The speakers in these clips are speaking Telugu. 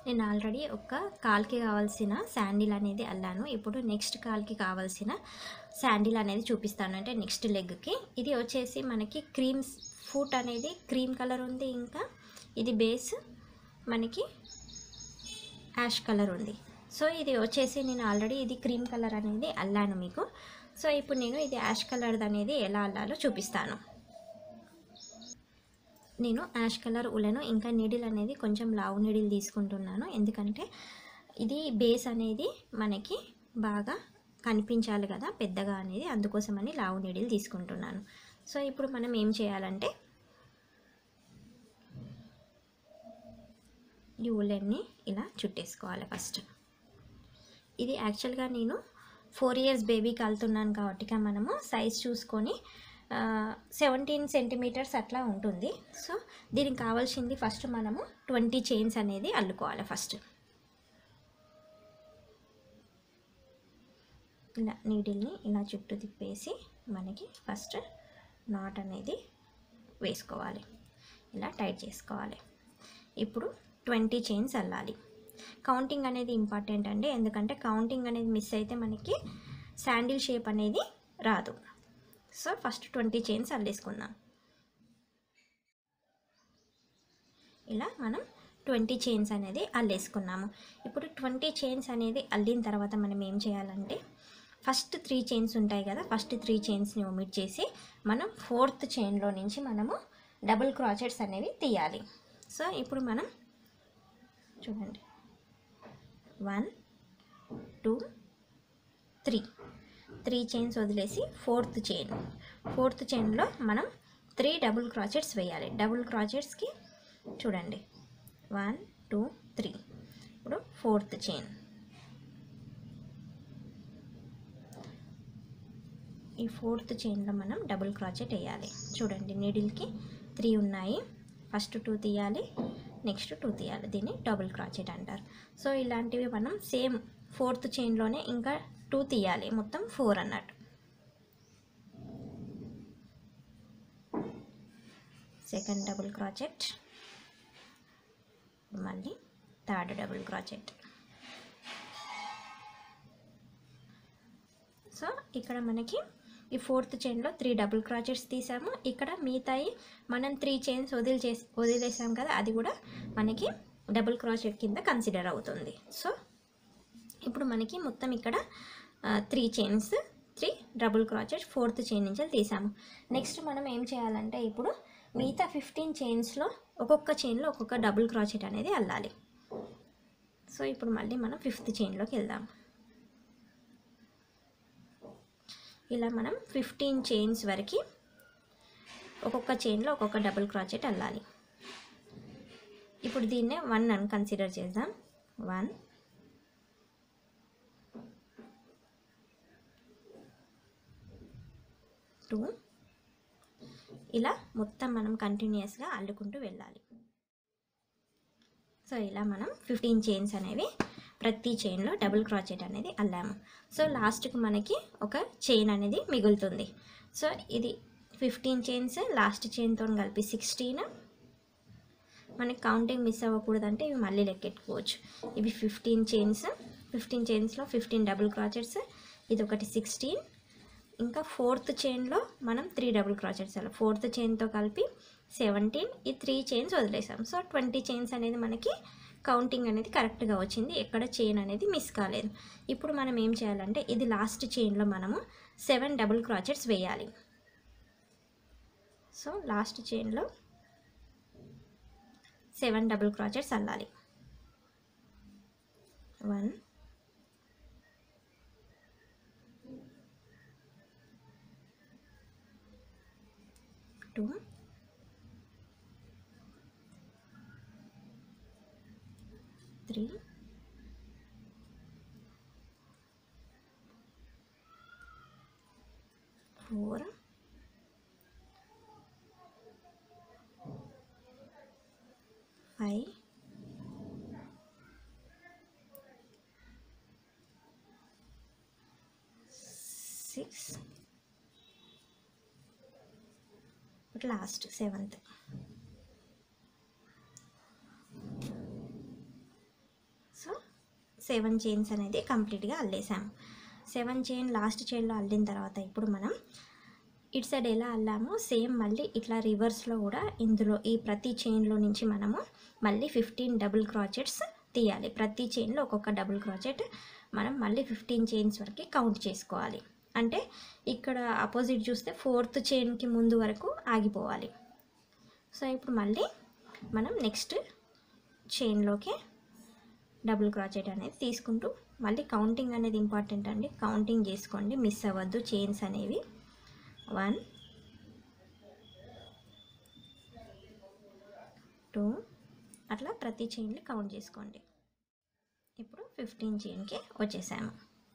నేను ఆల్రెడీ ఒక కాల్కి కావాల్సిన శాండిల్ అనేది అల్లాను ఇప్పుడు నెక్స్ట్ కాల్కి కావాల్సిన శాండిల్ అనేది చూపిస్తాను అంటే నెక్స్ట్ లెగ్కి ఇది వచ్చేసి మనకి క్రీమ్ ఫూట్ అనేది క్రీమ్ కలర్ ఉంది ఇంకా ఇది బేస్ మనకి యాష్ కలర్ ఉంది సో ఇది వచ్చేసి నేను ఆల్రెడీ ఇది క్రీమ్ కలర్ అనేది అల్లాను మీకు సో ఇప్పుడు నేను ఇది యాష్ కలర్ది అనేది ఎలా అల్లాలో చూపిస్తాను నేను యాష్ కలర్ ఉలను ఇంకా నీడిల్ అనేది కొంచెం లావు నీడిల్ తీసుకుంటున్నాను ఎందుకంటే ఇది బేస్ అనేది మనకి బాగా కనిపించాలి కదా పెద్దగా అనేది అందుకోసమని లావు నీడిల్ తీసుకుంటున్నాను సో ఇప్పుడు మనం ఏం చేయాలంటే ఈ ఉలెన్ని ఇలా చుట్టేసుకోవాలి ఫస్ట్ ఇది యాక్చువల్గా నేను ఫోర్ ఇయర్స్ బేబీకి వెళ్తున్నాను కాబట్టి మనము సైజ్ చూసుకొని సెవెంటీన్ సెంటీమీటర్స్ అట్లా ఉంటుంది సో దీనికి కావాల్సింది ఫస్ట్ మనము ట్వంటీ చైన్స్ అనేది అల్లుకోవాలి ఫస్ట్ ఇలా నీడిల్ని ఇలా చుట్టూ తిప్పేసి మనకి ఫస్ట్ నాట్ అనేది వేసుకోవాలి ఇలా టైట్ చేసుకోవాలి ఇప్పుడు ట్వంటీ చైన్స్ అల్లాలి కౌంటింగ్ అనేది ఇంపార్టెంట్ అండి ఎందుకంటే కౌంటింగ్ అనేది మిస్ అయితే మనకి శాండిల్ షేప్ అనేది రాదు సో ఫస్ట్ ట్వంటీ చైన్స్ అల్లేసుకుందాం ఇలా మనం ట్వంటీ చైన్స్ అనేది అల్లేసుకున్నాము ఇప్పుడు ట్వంటీ చైన్స్ అనేది అల్లిన తర్వాత మనం ఏం చేయాలంటే ఫస్ట్ త్రీ చైన్స్ ఉంటాయి కదా ఫస్ట్ త్రీ చైన్స్ని ఒమిట్ చేసి మనం ఫోర్త్ చైన్లో నుంచి మనము డబుల్ క్రాచెట్స్ అనేవి తీయాలి సో ఇప్పుడు మనం చూడండి one two three three chains వదిలేసి ఫోర్త్ చైన్ ఫోర్త్ చైన్లో మనం త్రీ డబుల్ క్రాచెట్స్ వేయాలి డబుల్ క్రాచెట్స్కి చూడండి వన్ టూ త్రీ ఇప్పుడు ఫోర్త్ చైన్ ఈ ఫోర్త్ చైన్లో మనం డబుల్ క్రాచెట్ వేయాలి చూడండి నీడిల్కి త్రీ ఉన్నాయి ఫస్ట్ టూ తీయాలి నెక్స్ట్ టూ తీయాలి దీన్ని డబుల్ క్రాచెట్ అంటారు సో ఇలాంటివి మనం సేమ్ ఫోర్త్ చైన్లోనే ఇంకా టూ తీయాలి మొత్తం ఫోర్ అన్నట్టు సెకండ్ డబుల్ క్రాచెట్ మళ్ళీ థర్డ్ డబుల్ క్రాచెట్ సో ఇక్కడ మనకి ఈ ఫోర్త్ చైన్లో త్రీ డబుల్ క్రాచెట్స్ తీసాము ఇక్కడ మిగతాయి మనం త్రీ చైన్స్ వదిలి చేసి వదిలేసాం కదా అది కూడా మనకి డబుల్ క్రాచెట్ కింద కన్సిడర్ అవుతుంది సో ఇప్పుడు మనకి మొత్తం ఇక్కడ three chains three double crochet fourth chain నుంచి తీసాము నెక్స్ట్ మనం ఏం చేయాలంటే ఇప్పుడు మిగతా ఫిఫ్టీన్ చైన్స్లో ఒక్కొక్క చైన్లో ఒక్కొక్క డబుల్ క్రాచెట్ అనేది అల్లాలి సో ఇప్పుడు మళ్ళీ మనం ఫిఫ్త్ చైన్లోకి వెళ్దాం ఇలా మనం ఫిఫ్టీన్ చైన్స్ వరకు ఒక్కొక్క చైన్లో ఒక్కొక్క డబుల్ క్రాచెట్ అల్లాలి ఇప్పుడు దీన్నే వన్ అని కన్సిడర్ చేద్దాం వన్ టూ ఇలా మొత్తం మనం కంటిన్యూస్గా అల్లుకుంటూ వెళ్ళాలి సో ఇలా మనం ఫిఫ్టీన్ చైన్స్ అనేవి ప్రతి చైన్లో డబుల్ క్రాచెట్ అనేది అల్లాము సో లాస్ట్కి మనకి ఒక చైన్ అనేది మిగులుతుంది సో ఇది ఫిఫ్టీన్ చైన్స్ లాస్ట్ చైన్తో కలిపి సిక్స్టీన్ మనకి కౌంటింగ్ మిస్ అవ్వకూడదంటే ఇవి మళ్ళీ లెక్కెట్టుకోవచ్చు ఇవి ఫిఫ్టీన్ చైన్స్ ఫిఫ్టీన్ చైన్స్లో ఫిఫ్టీన్ డబుల్ క్రాచెట్స్ ఇది ఒకటి సిక్స్టీన్ ఇంకా ఫోర్త్ చైన్లో మనం త్రీ డబుల్ క్రాచెట్స్ అలా ఫోర్త్ చైన్తో కలిపి సెవెంటీన్ ఈ త్రీ చైన్స్ వదిలేసాం సో ట్వంటీ చైన్స్ అనేది మనకి కౌంటింగ్ అనేది కరెక్ట్గా వచ్చింది ఎక్కడ చైన్ అనేది మిస్ కాలేదు ఇప్పుడు మనం ఏం చేయాలంటే ఇది లాస్ట్ చైన్లో మనము సెవెన్ డబుల్ క్రాచెట్స్ వేయాలి సో లాస్ట్ చైన్లో సెవెన్ డబుల్ క్రాచెట్స్ అల్లాలి one two three four five six last seventh seven chains అనేది కంప్లీట్గా అల్లేసాము సెవెన్ చైన్ లాస్ట్ చైన్లో అల్లిన తర్వాత ఇప్పుడు మనం ఇటు సైడ్ ఎలా అల్లామో సేమ్ మళ్ళీ ఇట్లా రివర్స్లో కూడా ఇందులో ఈ ప్రతి చైన్లో నుంచి మనము మళ్ళీ ఫిఫ్టీన్ డబుల్ క్రాచెట్స్ తీయాలి ప్రతి చైన్లో ఒక్కొక్క డబుల్ క్రాచెట్ మనం మళ్ళీ ఫిఫ్టీన్ చైన్స్ వరకు కౌంట్ చేసుకోవాలి అంటే ఇక్కడ ఆపోజిట్ చూస్తే ఫోర్త్ చైన్కి ముందు వరకు ఆగిపోవాలి సో ఇప్పుడు మళ్ళీ మనం నెక్స్ట్ చైన్లోకి డబుల్ క్రాచెట్ అనేది తీసుకుంటూ మళ్ళీ కౌంటింగ్ అనేది ఇంపార్టెంట్ అండి కౌంటింగ్ చేసుకోండి మిస్ అవ్వద్దు చైన్స్ అనేవి వన్ టూ అట్లా ప్రతి చైన్ని కౌంట్ చేసుకోండి ఇప్పుడు ఫిఫ్టీన్ చైన్కి వచ్చేసాము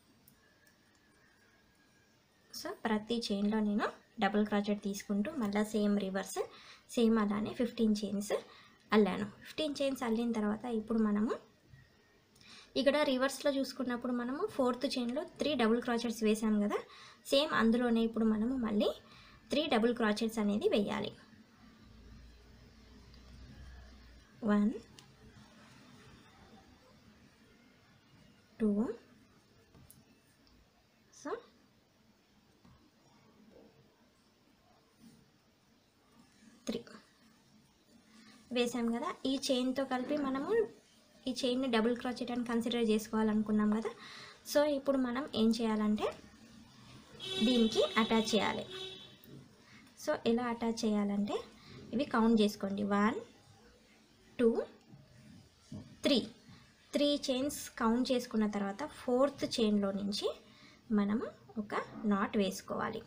సో ప్రతి చైన్లో నేను డబుల్ క్రాచెట్ తీసుకుంటూ మళ్ళీ సేమ్ రివర్స్ సేమ్ అలానే ఫిఫ్టీన్ చైన్స్ అల్లాను ఫిఫ్టీన్ చైన్స్ అల్లిన తర్వాత ఇప్పుడు మనము ఇక్కడ రివర్స్లో చూసుకున్నప్పుడు మనము ఫోర్త్ చైన్లో త్రీ డబుల్ క్రాచెట్స్ వేసాం కదా సేమ్ అందులోనే ఇప్పుడు మనము మళ్ళీ త్రీ డబుల్ క్రాచెట్స్ అనేది వేయాలి వన్ టూ సో త్రీ వేసాం కదా ఈ చైన్తో కలిపి మనము ఈ చైన్ని డబుల్ క్రాచెట్ అని కన్సిడర్ చేసుకోవాలనుకున్నాం కదా సో ఇప్పుడు మనం ఏం చేయాలంటే దీనికి అటాచ్ చేయాలి సో ఎలా అటాచ్ చేయాలంటే ఇవి కౌంట్ చేసుకోండి one two three three chains count చేసుకున్న తర్వాత ఫోర్త్ చైన్లో నుంచి మనము ఒక నాట్ వేసుకోవాలి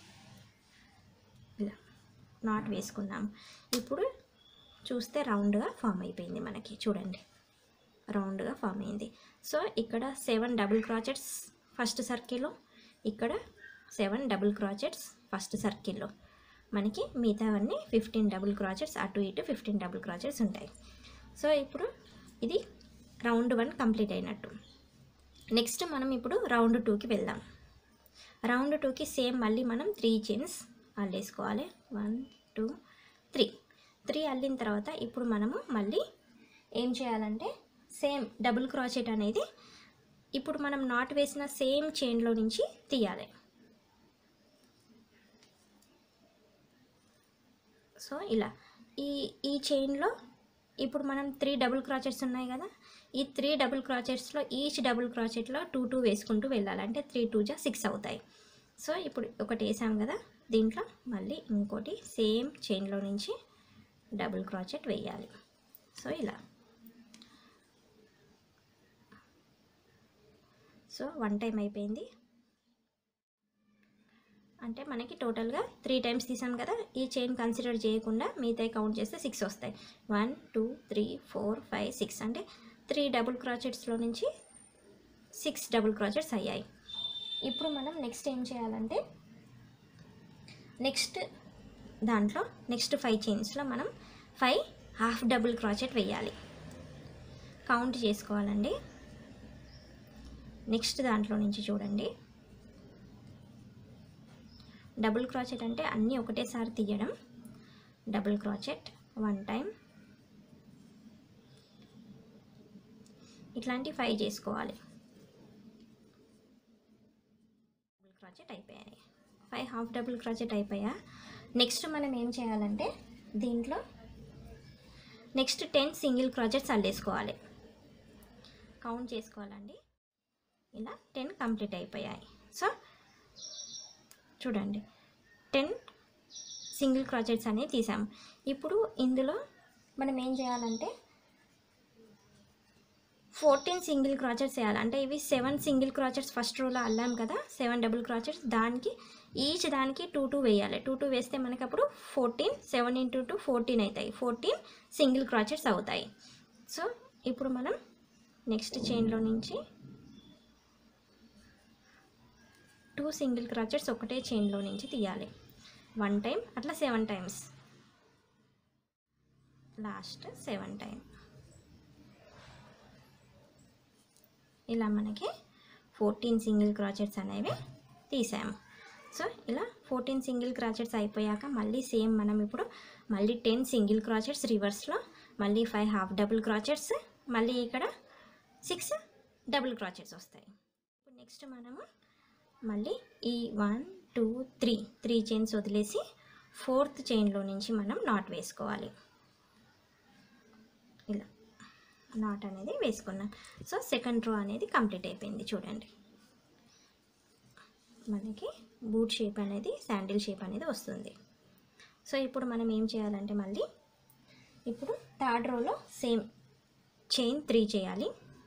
ఇలా నాట్ వేసుకున్నాము ఇప్పుడు చూస్తే రౌండ్గా ఫామ్ అయిపోయింది మనకి చూడండి రౌండ్గా ఫామ్ అయింది సో ఇక్కడ సెవెన్ డబుల్ క్రాచెట్స్ ఫస్ట్ సర్కిల్లో ఇక్కడ సెవెన్ డబుల్ క్రాచెట్స్ ఫస్ట్ సర్కిల్లో మనకి మిగతావన్నీ ఫిఫ్టీన్ డబుల్ క్రాచెట్స్ అటు ఇటు ఫిఫ్టీన్ డబుల్ క్రాచెట్స్ ఉంటాయి సో ఇప్పుడు ఇది రౌండ్ వన్ కంప్లీట్ అయినట్టు నెక్స్ట్ మనం ఇప్పుడు రౌండ్ టూకి వెళ్దాం రౌండ్ టూకి సేమ్ మళ్ళీ మనం త్రీ చైన్స్ అల్లేసుకోవాలి వన్ టూ త్రీ త్రీ అల్లిన తర్వాత ఇప్పుడు మనము మళ్ళీ ఏం చేయాలంటే సేమ్ డబుల్ క్రాచెట్ అనేది ఇప్పుడు మనం నాట్ వేసిన సేమ్ చైన్లో నుంచి తీయాలి సో ఇలా ఈ ఈ చైన్లో ఇప్పుడు మనం త్రీ డబుల్ క్రాచెట్స్ ఉన్నాయి కదా ఈ త్రీ డబుల్ క్రాచెట్స్లో ఈచ్ డబుల్ క్రాచెట్లో టూ టూ వేసుకుంటూ వెళ్ళాలి అంటే త్రీ టూ జా సిక్స్ అవుతాయి సో ఇప్పుడు ఒకటి వేసాం కదా దీంట్లో మళ్ళీ ఇంకోటి సేమ్ చైన్లో నుంచి డబుల్ క్రాచెట్ వేయాలి సో ఇలా సో వన్ టైం అయిపోయింది అంటే మనకి టోటల్గా త్రీ టైమ్స్ తీసాం కదా ఈ చైన్ కన్సిడర్ చేయకుండా మిగతా కౌంట్ చేస్తే సిక్స్ వస్తాయి one two three four five six అంటే త్రీ డబుల్ క్రాచెట్స్లో నుంచి సిక్స్ డబుల్ క్రాచెట్స్ అయ్యాయి ఇప్పుడు మనం నెక్స్ట్ ఏం చేయాలంటే నెక్స్ట్ దాంట్లో నెక్స్ట్ ఫైవ్ చైన్స్లో మనం ఫైవ్ హాఫ్ డబుల్ క్రాచెట్ వేయాలి కౌంట్ చేసుకోవాలండి నెక్స్ట్ దాంట్లో నుంచి చూడండి డబుల్ క్రాచెట్ అంటే అన్నీ ఒకటేసారి తీయడం డబుల్ క్రాచెట్ వన్ టైం ఇట్లాంటి ఫైవ్ చేసుకోవాలి డబుల్ క్రాచెట్ అయిపోయాయి ఫైవ్ హాఫ్ డబుల్ క్రాచెట్ అయిపోయా నెక్స్ట్ మనం ఏం చేయాలంటే దీంట్లో నెక్స్ట్ టెన్ సింగిల్ క్రాచెట్స్ అల్లేసుకోవాలి కౌంట్ చేసుకోవాలండి ఇలా టెన్ కంప్లీట్ అయిపోయాయి సో చూడండి టెన్ సింగిల్ క్రాచెట్స్ అనేవి తీసాము ఇప్పుడు ఇందులో మనం ఏం చేయాలంటే ఫోర్టీన్ సింగిల్ క్రాచెట్స్ వేయాలి అంటే ఇవి సెవెన్ సింగిల్ క్రాచెట్స్ ఫస్ట్ రోలో అల్లాం కదా సెవెన్ డబుల్ క్రాచెట్స్ దానికి ఈచ్ దానికి టూ టూ వేయాలి టూ టూ వేస్తే మనకి అప్పుడు fourteen seven into two fourteen అవుతాయి ఫోర్టీన్ సింగిల్ క్రాచెట్స్ అవుతాయి సో ఇప్పుడు మనం నెక్స్ట్ చైన్లో నుంచి టూ సింగిల్ క్రాచెట్స్ ఒకటే చైన్లో నుంచి తీయాలి వన్ టైం అట్లా seven times last seven time ఇలా మనకి ఫోర్టీన్ సింగిల్ క్రాచెట్స్ అనేవి తీసాము సో ఇలా ఫోర్టీన్ సింగిల్ క్రాచెట్స్ అయిపోయాక మళ్ళీ సేమ్ మనం ఇప్పుడు మళ్ళీ టెన్ సింగిల్ క్రాచెట్స్ రివర్స్లో మళ్ళీ ఫైవ్ హాఫ్ డబుల్ క్రాచెట్స్ మళ్ళీ ఇక్కడ సిక్స్ డబుల్ క్రాచెట్స్ వస్తాయి ఇప్పుడు నెక్స్ట్ మనము మళ్ళీ ఈ one two three three chains వదిలేసి ఫోర్త్ చైన్లో నుంచి మనం నాట్ వేసుకోవాలి ఇలా నాట్ అనేది వేసుకున్నాం సో సెకండ్ రో అనేది కంప్లీట్ అయిపోయింది చూడండి మనకి బూట్ షేప్ అనేది శాండిల్ షేప్ అనేది వస్తుంది సో ఇప్పుడు మనం ఏం చేయాలంటే మళ్ళీ ఇప్పుడు థర్డ్ రోలో సేమ్ చైన్ త్రీ చేయాలి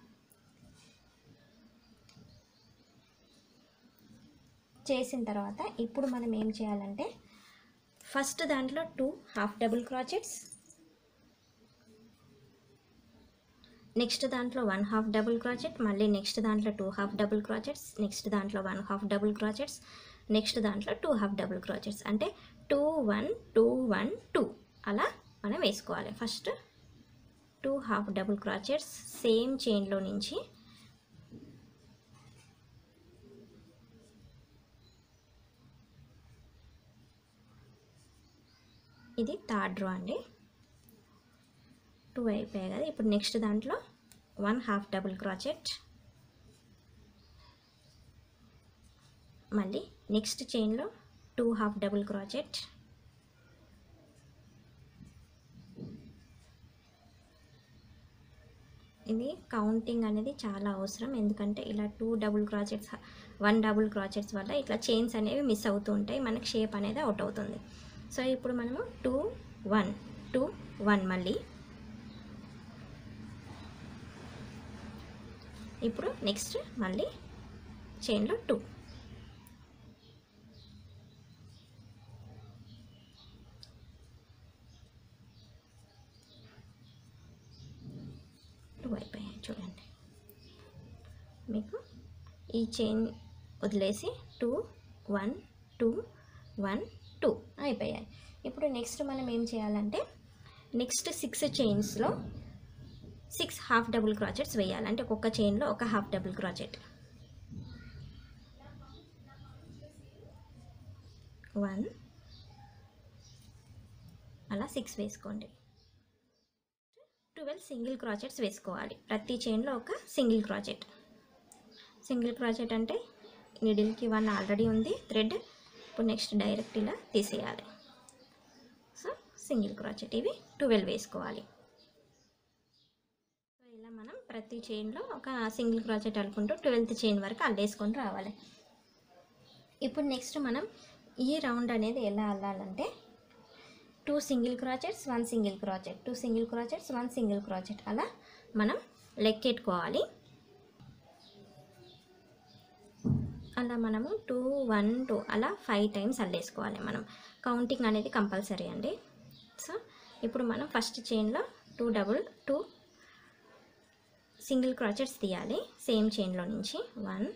చేసిన తర్వాత ఇప్పుడు మనం ఏం చేయాలంటే ఫస్ట్ దాంట్లో two half double crochets next దాంట్లో వన్ హాఫ్ డబుల్ క్రాచెట్ మళ్ళీ నెక్స్ట్ దాంట్లో two half double crochets next దాంట్లో one half double crochets next దాంట్లో టూ హాఫ్ డబుల్ క్రాచెట్స్ అంటే two one two one two అలా మనం వేసుకోవాలి first two half double crochets same చైన్లో నుంచి ఇది థర్డ్ రో అండి టూ అయిపోయాయి కదా ఇప్పుడు నెక్స్ట్ దాంట్లో వన్ హాఫ్ డబుల్ క్రాచెట్ మళ్ళీ నెక్స్ట్ చైన్లో టూ హాఫ్ డబుల్ క్రాచెట్ ఇది కౌంటింగ్ అనేది చాలా అవసరం ఎందుకంటే ఇలా two double crochets one double crochets వల్ల ఇట్లా చైన్స్ అనేవి మిస్ అవుతూ ఉంటాయి మనకి షేప్ అనేది అవుట్ అవుతుంది సో ఇప్పుడు మనము టూ వన్ టూ వన్ మళ్ళీ ఇప్పుడు నెక్స్ట్ మళ్ళీ చైన్లో టూ టూ అయిపోయాయి చూడండి మీకు ఈ చైన్ వదిలేసి two one two one two అయిపోయాయి ఇప్పుడు నెక్స్ట్ మనం ఏం చేయాలంటే నెక్స్ట్ సిక్స్ చైన్స్లో సిక్స్ హాఫ్ డబుల్ క్రాచెట్స్ వేయాలి అంటే ఒక్కొక్క చైన్లో ఒక హాఫ్ డబుల్ క్రాచెట్ వన్ అలా సిక్స్ వేసుకోండి ట్వెల్వ్ సింగిల్ క్రాచెట్స్ వేసుకోవాలి ప్రతి చైన్లో ఒక సింగిల్ క్రాచెట్ సింగిల్ క్రాచెట్ అంటే నిడిల్కి వన్ ఆల్రెడీ ఉంది థ్రెడ్ ఇప్పుడు నెక్స్ట్ డైరెక్ట్ ఇలా తీసేయాలి సో సింగిల్ క్రాచెట్ ఇవి ట్వెల్వ్ వేసుకోవాలి సో ఇలా మనం ప్రతి చైన్లో ఒక సింగిల్ క్రాచెట్ అల్లుకుంటూ ట్వెల్త్ చైన్ వరకు అల్లేసుకొని రావాలి ఇప్పుడు నెక్స్ట్ మనం ఈ రౌండ్ అనేది ఎలా అల్లాలంటే two single crochets one single crochet two single crochets one single crochet అలా మనం లెక్కెట్టుకోవాలి అలా మనము టూ వన్ టూ అలా ఫైవ్ టైమ్స్ అల్లేసుకోవాలి మనం కౌంటింగ్ అనేది కంపల్సరీ అండి సో ఇప్పుడు మనం ఫస్ట్ చైన్లో two double two single crochets తీయాలి సేమ్ చైన్లో నుంచి వన్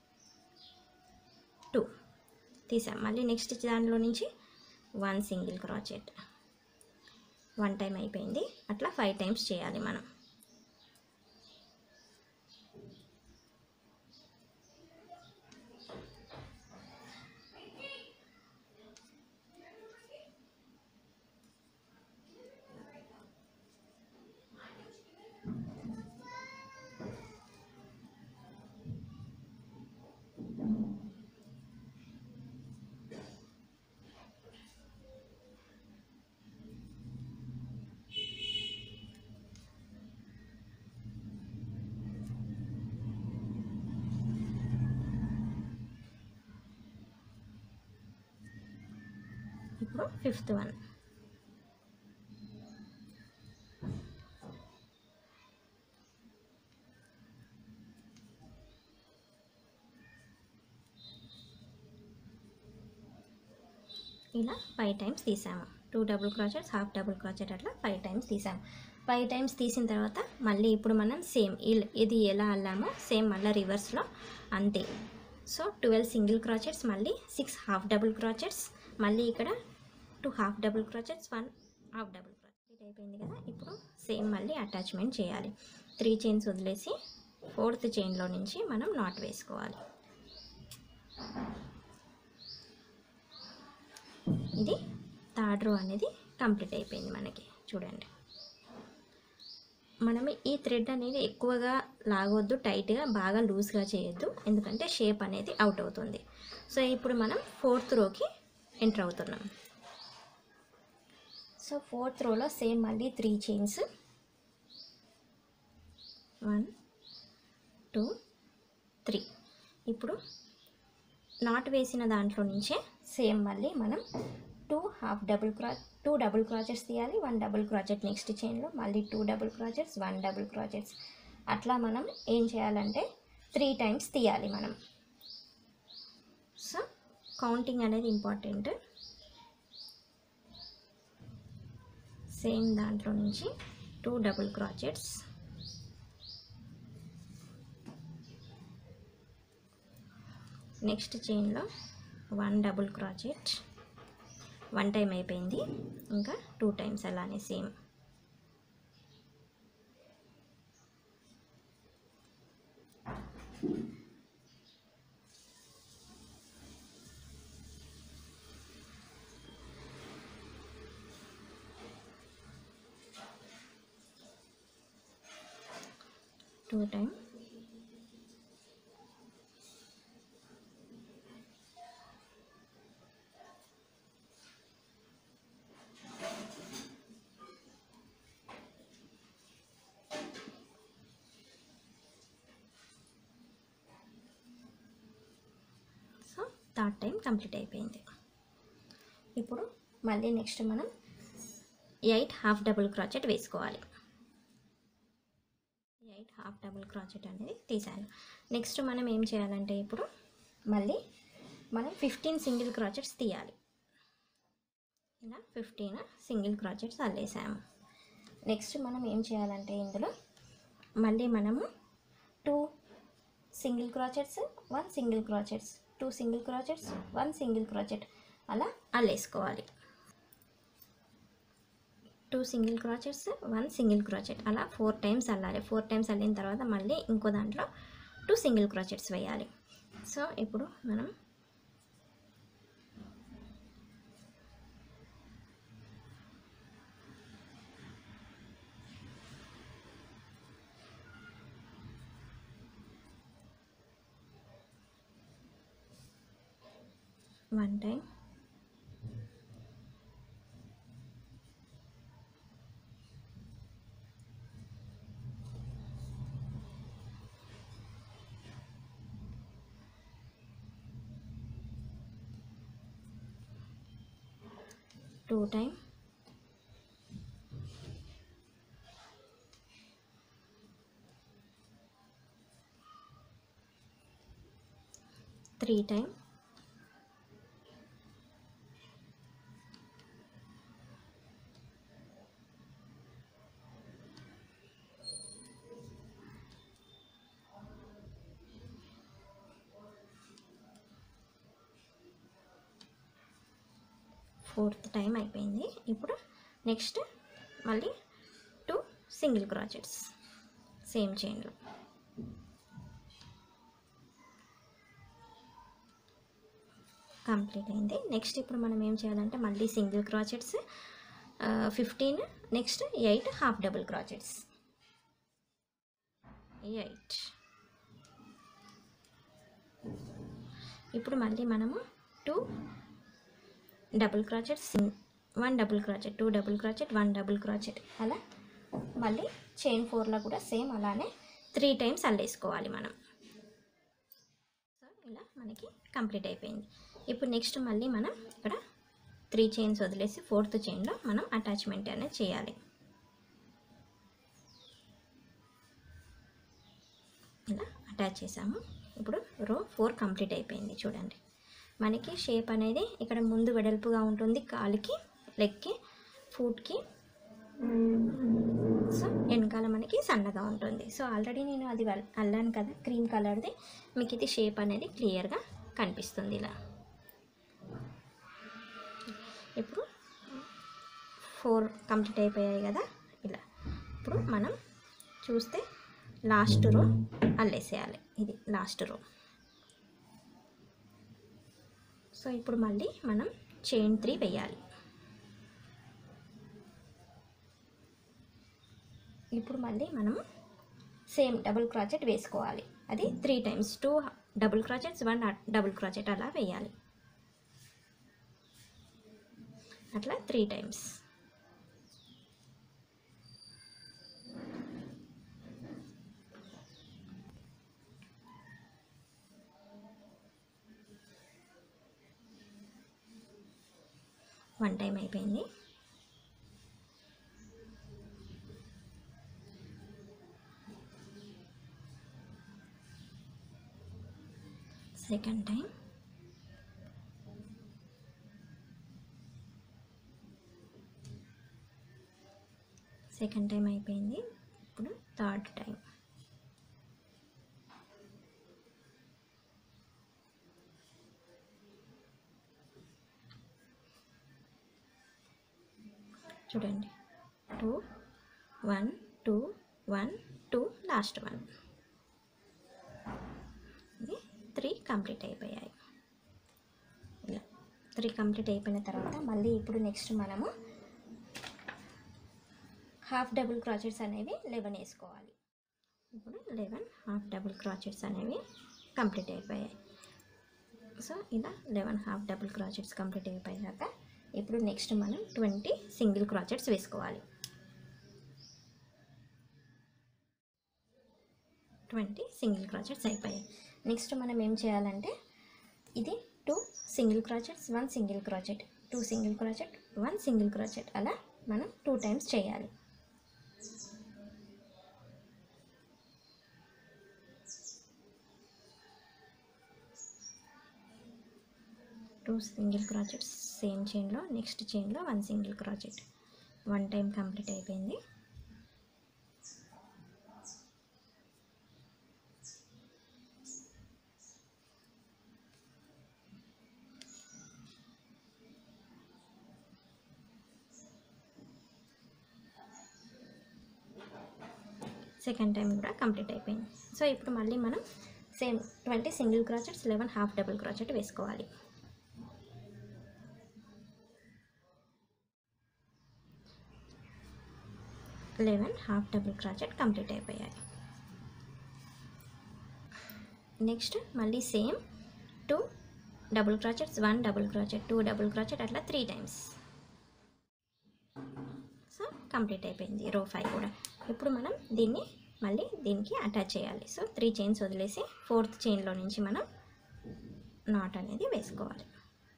టూ తీసాం మళ్ళీ నెక్స్ట్ దానిలో నుంచి one single crochet one time అయిపోయింది అట్లా ఫైవ్ టైమ్స్ చేయాలి మనం ఇప్పుడు ఫిఫ్త్ వన్ ఇలా ఫైవ్ టైమ్స్ తీసాము two double crochets half double crochet అట్లా ఫైవ్ టైమ్స్ తీసాము ఫైవ్ టైమ్స్ తీసిన తర్వాత మళ్ళీ ఇప్పుడు మనం సేమ్ ఇది ఎలా అల్లామో సేమ్ మళ్ళీ రివర్స్లో అంతే సో ట్వెల్వ్ సింగిల్ క్రాచెట్స్ మళ్ళీ సిక్స్ హాఫ్ డబుల్ క్రాచెట్స్ మళ్ళీ ఇక్కడ two half double crochets one half double crochet అయిపోయింది కదా ఇప్పుడు సేమ్ మళ్ళీ అటాచ్మెంట్ చేయాలి త్రీ చైన్స్ వదిలేసి ఫోర్త్ చైన్లో నుంచి మనం నాట్ వేసుకోవాలి ఇది థర్డ్ రో అనేది కంప్లీట్ అయిపోయింది మనకి చూడండి మనం ఈ థ్రెడ్ అనేది ఎక్కువగా లాగొద్దు టైట్గా బాగా లూజ్గా చేయొద్దు ఎందుకంటే షేప్ అనేది అవుట్ అవుతుంది సో ఇప్పుడు మనం ఫోర్త్ రోకి ఎంటర్ అవుతున్నాం సో ఫోర్త్ రోలో సేమ్ మళ్ళీ three chains one two three ఇప్పుడు నాట్ వేసిన దాంట్లో నుంచే సేమ్ మళ్ళీ మనం టూ హాఫ్ డబుల్ క్రా టూ డబుల్ క్రాచెట్స్ తీయాలి వన్ డబుల్ క్రాచెట్ నెక్స్ట్ చైన్లో మళ్ళీ two double crochets one double crochets అట్లా మనం ఏం చేయాలంటే త్రీ టైమ్స్ తీయాలి మనం సో కౌంటింగ్ అనేది ఇంపార్టెంట్ సేమ్ దాంట్లో నుంచి టూ డబుల్ క్రాచెట్స్ నెక్స్ట్ చైన్లో one double crochet one time అయిపోయింది ఇంకా టూ టైమ్స్ అలానే same two time so third time complete అయిపోయింది ఇప్పుడు మళ్ళీ నెక్స్ట్ మనం ఎయిట్ హాఫ్ డబుల్ క్రాచెట్ వేసుకోవాలి ఎయిట్ హాఫ్ డబుల్ క్రాచెట్ అనేది తీసాను నెక్స్ట్ మనం ఏం చేయాలంటే ఇప్పుడు మళ్ళీ మనం ఫిఫ్టీన్ సింగిల్ క్రాచెట్స్ తీయాలి ఇలా ఫిఫ్టీన్ సింగిల్ క్రాచెట్స్ అల్లేసాము నెక్స్ట్ మనం ఏం చేయాలంటే ఇందులో మళ్ళీ మనము two single crochets one single crochets two single crochets one single crochet అలా అల్లేసుకోవాలి two single crochets one single crochet అలా ఫోర్ టైమ్స్ అల్లాలి ఫోర్ టైమ్స్ అల్లిన తర్వాత మళ్ళీ ఇంకో దాంట్లో టూ సింగిల్ క్రాచెట్స్ వేయాలి సో ఇప్పుడు మనం one time two time three time fourth time అయిపోయింది ఇప్పుడు నెక్స్ట్ మళ్ళీ two single crochets same చైన్లో complete అయింది నెక్స్ట్ ఇప్పుడు మనం ఏం చేయాలంటే మళ్ళీ single crochets fifteen next eight half double crochets eight ఇప్పుడు మళ్ళీ మనము టూ డబుల్ క్రాచెట్ సింగ్ one double crochet two double crochet one double crochet అలా మళ్ళీ చైన్ ఫోర్లో కూడా సేమ్ అలానే త్రీ టైమ్స్ అల్లేసుకోవాలి మనం సో ఇలా మనకి కంప్లీట్ అయిపోయింది ఇప్పుడు నెక్స్ట్ మళ్ళీ మనం ఇక్కడ త్రీ చైన్స్ వదిలేసి ఫోర్త్ చైన్లో మనం అటాచ్మెంట్ అనేది చేయాలి ఇలా అటాచ్ చేసాము ఇప్పుడు రో ఫోర్ కంప్లీట్ అయిపోయింది చూడండి మనకి షేప్ అనేది ఇక్కడ ముందు వెడల్పుగా ఉంటుంది కాలుకి లెగ్కి ఫూట్కి సో వెనకాల మనకి సన్నగా ఉంటుంది సో ఆల్రెడీ నేను అది వల్- అల్లాను కదా క్రీమ్ కలర్ది మీకు ఇది షేప్ అనేది క్లియర్గా కనిపిస్తుంది ఇలా ఇప్పుడు ఫోర్ కంప్లీట్ అయిపోయాయి కదా ఇలా ఇప్పుడు మనం చూస్తే లాస్ట్ రో అల్లేసేయాలి ఇది లాస్ట్ రో సో ఇప్పుడు మళ్ళీ మనం చైన్ త్రీ వేయాలి ఇప్పుడు మళ్ళీ మనము సేమ్ డబుల్ క్రాచెట్ వేసుకోవాలి అది three times two double crochets one double crochet అలా వేయాలి అట్లా త్రీ టైమ్స్ వన్ టైం అయిపోయింది సెకండ్ టైం సెకండ్ టైం అయిపోయింది ఇప్పుడు థర్డ్ టైం చూడండి two one two one one లాస్ట్ వన్ ఇది త్రీ కంప్లీట్ అయిపోయాయి ఇలా త్రీ కంప్లీట్ అయిపోయిన తర్వాత మళ్ళీ ఇప్పుడు నెక్స్ట్ మనము హాఫ్ డబుల్ క్రాచెట్స్ అనేవి లెవెన్ వేసుకోవాలి ఇప్పుడు లెవెన్ హాఫ్ డబుల్ క్రాచెట్స్ అనేవి కంప్లీట్ అయిపోయాయి సో ఇలా eleven half double crochets complete అయిపోయాక ఇప్పుడు నెక్స్ట్ మనం ట్వంటీ సింగిల్ క్రాచెట్స్ వేసుకోవాలి ట్వంటీ సింగిల్ క్రాచెట్స్ అయిపోయాయి నెక్స్ట్ మనం ఏం చేయాలంటే ఇది two single crochets one single crochet two single crochet one single crochet అలా మనం టూ టైమ్స్ చేయాలి టూ సింగిల్ క్రాచెట్స్ సేమ్ చైన్లో నెక్స్ట్ చైన్లో one single crochet one time complete అయిపోయింది సెకండ్ టైం కూడా కంప్లీట్ అయిపోయింది సో ఇప్పుడు మళ్ళీ మనం same twenty single crochets eleven half double crochet వేసుకోవాలి eleven half double crochet complete అయిపోయాయి నెక్స్ట్ మళ్ళీ same two double crochets one double crochet two double crochet అట్లా త్రీ టైమ్స్ సో కంప్లీట్ అయిపోయింది రో ఫైవ్ కూడా ఇప్పుడు మనం దీన్ని మళ్ళీ దీనికి అటాచ్ చేయాలి సో త్రీ చైన్స్ వదిలేసి ఫోర్త్ చైన్లో నుంచి మనం నాట్ అనేది వేసుకోవాలి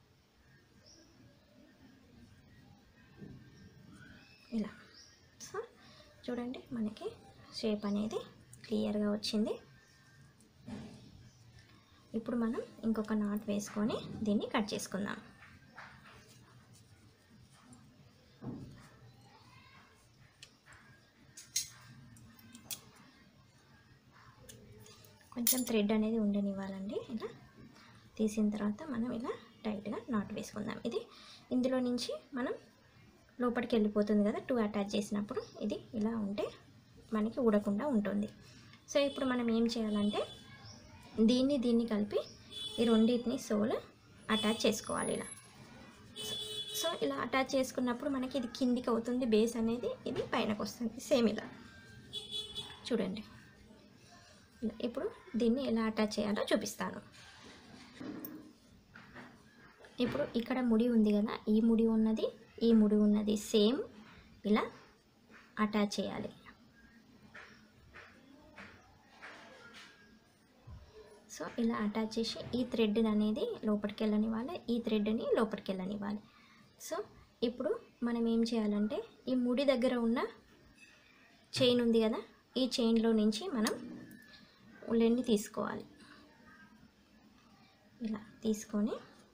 ఇలా సో చూడండి మనకి షేప్ అనేది క్లియర్గా వచ్చింది ఇప్పుడు మనం ఇంకొక నాట్ వేసుకొని దీన్ని కట్ చేసుకుందాం కొంచెం థ్రెడ్ అనేది ఉండనివ్వాలండి ఇలా తీసిన తర్వాత మనం ఇలా టైట్గా నాట్ వేసుకుందాం ఇది ఇందులో నుంచి మనం లోపలికి వెళ్ళిపోతుంది కదా టూ అటాచ్ చేసినప్పుడు ఇది ఇలా ఉంటే మనకి ఊడకుండా ఉంటుంది సో ఇప్పుడు మనం ఏం చేయాలంటే దీన్ని దీన్ని కలిపి ఈ రెండింటిని సోల్ అటాచ్ చేసుకోవాలి ఇలా సో ఇలా అటాచ్ చేసుకున్నప్పుడు మనకి ఇది కిందికి అవుతుంది బేస్ అనేది ఇది పైనకు వస్తుంది సేమ్ ఇలా చూడండి ఇలా. ఇప్పుడు దీన్ని ఎలా అటాచ్ చేయాలో చూపిస్తాను ఇప్పుడు ఇక్కడ ముడి ఉంది కదా ఈ ముడి ఉన్నది ఈ ముడి ఉన్నది సేమ్ ఇలా అటాచ్ చేయాలి సో ఇలా అటాచ్ చేసి ఈ థ్రెడ్ అనేది లోపలికి వెళ్ళనివ్వాలి ఈ థ్రెడ్ని లోపలికి వెళ్ళనివ్వాలి సో ఇప్పుడు మనం ఏం చేయాలంటే ఈ ముడి దగ్గర ఉన్న చైన్ ఉంది కదా ఈ చైన్లో నుంచి మనం ఉల్లెన్ని తీసుకోవాలి ఇలా తీసుకొని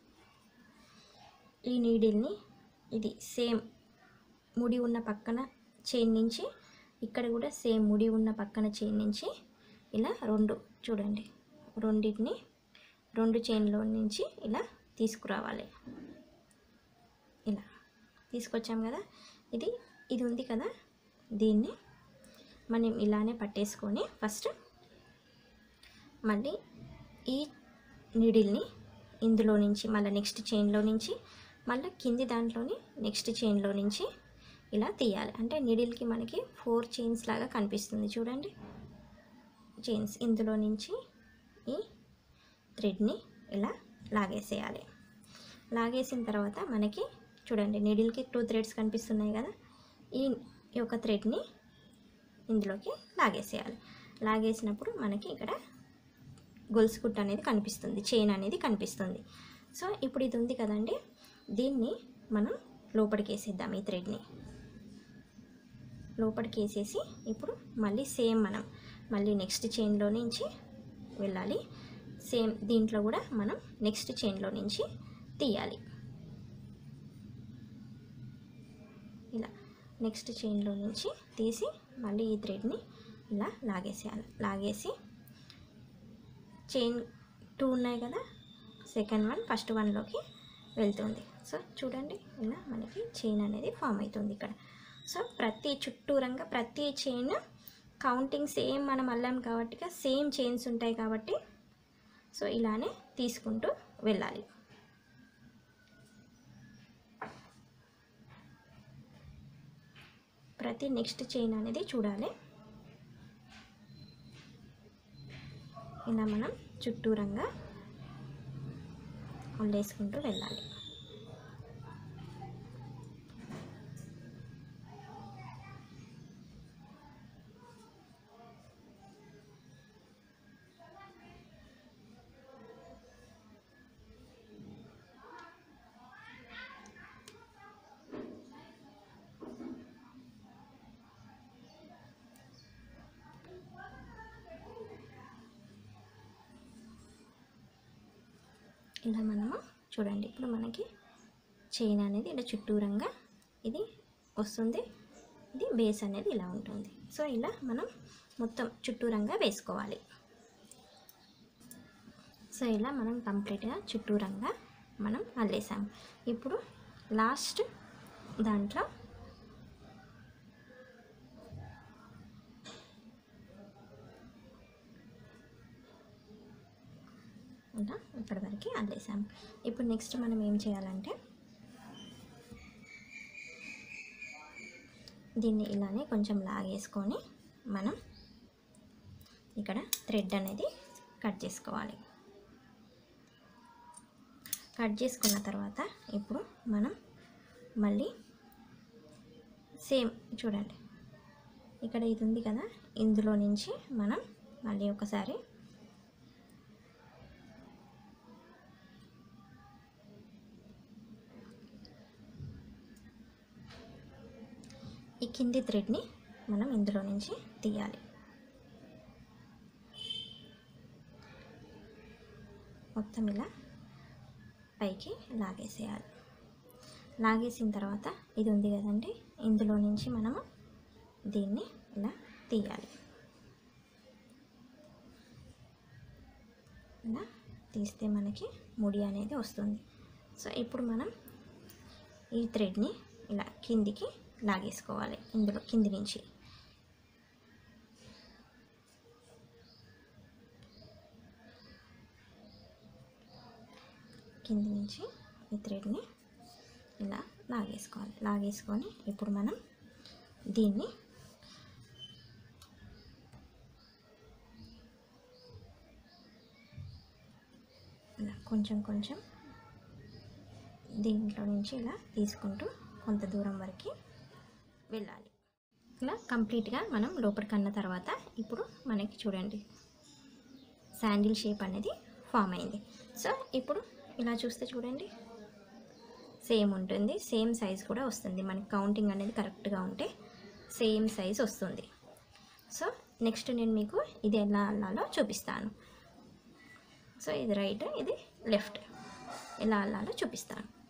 ఈ నీడిల్ని ఇది సేమ్ ముడి ఉన్న పక్కన చైన్ నుంచి ఇక్కడ కూడా సేమ్ ముడి ఉన్న పక్కన చైన్ నుంచి ఇలా రెండు చూడండి రెండింటిని రెండు చైన్లో నుంచి ఇలా తీసుకురావాలి ఇలా తీసుకొచ్చాం కదా ఇది ఇది ఉంది కదా దీన్ని మనం ఇలానే పట్టేసుకొని ఫస్ట్ మళ్ళీ ఈ నీడిల్ని ఇందులో నుంచి మళ్ళీ నెక్స్ట్ చైన్లో నుంచి మళ్ళీ కింది దాంట్లోని నెక్స్ట్ చైన్లో నుంచి ఇలా తీయాలి అంటే నీడిల్కి మనకి ఫోర్ చైన్స్ లాగా కనిపిస్తుంది చూడండి చైన్స్ ఇందులో నుంచి ఈ థ్రెడ్ని ఇలా లాగేసేయాలి లాగేసిన తర్వాత మనకి చూడండి నీడిల్కి టూ థ్రెడ్స్ కనిపిస్తున్నాయి కదా ఈ ఈ యొక్క థ్రెడ్ని ఇందులోకి లాగేసేయాలి లాగేసినప్పుడు మనకి ఇక్కడ గొలుసు కుట్టు అనేది కనిపిస్తుంది చైన్ అనేది కనిపిస్తుంది సో ఇప్పుడు ఇది ఉంది కదండి దీన్ని మనం లోపలికి వేసేద్దాం ఈ థ్రెడ్ని లోపలికి వేసేసి ఇప్పుడు మళ్ళీ సేమ్ మనం మళ్ళీ నెక్స్ట్ చైన్లో నుంచి వెళ్ళాలి సేమ్ దీంట్లో కూడా మనం నెక్స్ట్ చైన్లో నుంచి తీయాలి ఇలా నెక్స్ట్ చైన్లో నుంచి తీసి మళ్ళీ ఈ థ్రెడ్ని ఇలా లాగేసేయాలి లాగేసి చైన్ టూ ఉన్నాయి కదా సెకండ్ వన్ ఫస్ట్ వన్లోకి వెళ్తుంది సో చూడండి ఇలా మనకి చైన్ అనేది ఫామ్ అవుతుంది ఇక్కడ సో ప్రతి చుట్టూరంగా ప్రతి చైన్ కౌంటింగ్ సేమ్ మనం అల్లాం కాబట్టి సేమ్ చైన్స్ ఉంటాయి కాబట్టి సో ఇలానే తీసుకుంటూ వెళ్ళాలి ప్రతి నెక్స్ట్ చైన్ అనేది చూడాలి ఇలా మనం చుట్టూరంగా వదిలేసుకుంటూ వెళ్ళాలి ఇలా మనము చూడండి ఇప్పుడు మనకి చైన్ అనేది ఇలా చుట్టూరంగా ఇది వస్తుంది ఇది బేస్ అనేది ఇలా ఉంటుంది సో ఇలా మనం మొత్తం చుట్టూరంగా వేసుకోవాలి సో ఇలా మనం కంప్లీట్గా చుట్టూరంగా మనం అల్లేసాం ఇప్పుడు లాస్ట్ దాంట్లో ఇలా ఇప్పటి వరకు అల్లేసాం ఇప్పుడు నెక్స్ట్ మనం ఏం చేయాలంటే దీన్ని ఇలానే కొంచెం లాగేసుకొని మనం ఇక్కడ థ్రెడ్ అనేది కట్ చేసుకోవాలి కట్ చేసుకున్న తర్వాత ఇప్పుడు మనం మళ్ళీ సేమ్ చూడండి ఇక్కడ ఇది ఉంది కదా ఇందులో నుంచి మనం మళ్ళీ ఒకసారి ఈ కింది థ్రెడ్ని మనం ఇందులో నుంచి తీయాలి మొత్తం ఇలా పైకి లాగేసేయాలి లాగేసిన తర్వాత ఇది ఉంది కదండి ఇందులో నుంచి మనము దీన్ని ఇలా తీయాలి ఇలా తీస్తే మనకి ముడి అనేది వస్తుంది సో ఇప్పుడు మనం ఈ థ్రెడ్ని ఇలా కిందికి లాగేసుకోవాలి ఇందులో కింది నుంచి కింది నుంచి ఈ థ్రెడ్ని ఇలా లాగేసుకోవాలి లాగేసుకొని ఇప్పుడు మనం దీన్ని ఇలా కొంచెం కొంచెం దీంట్లో నుంచి ఇలా తీసుకుంటూ కొంత దూరం వరకు వెళ్ళాలి ఇలా కంప్లీట్గా మనం లోపలికి అన్న తర్వాత ఇప్పుడు మనకి చూడండి శాండిల్ షేప్ అనేది ఫామ్ అయింది సో ఇప్పుడు ఇలా చూస్తే చూడండి సేమ్ ఉంటుంది సేమ్ సైజ్ కూడా వస్తుంది మనకి కౌంటింగ్ అనేది కరెక్ట్గా ఉంటే సేమ్ సైజ్ వస్తుంది సో నెక్స్ట్ నేను మీకు ఇది ఎలా అల్లాలో చూపిస్తాను సో ఇది రైట్ ఇది లెఫ్ట్ ఎలా అల్లాలో చూపిస్తాను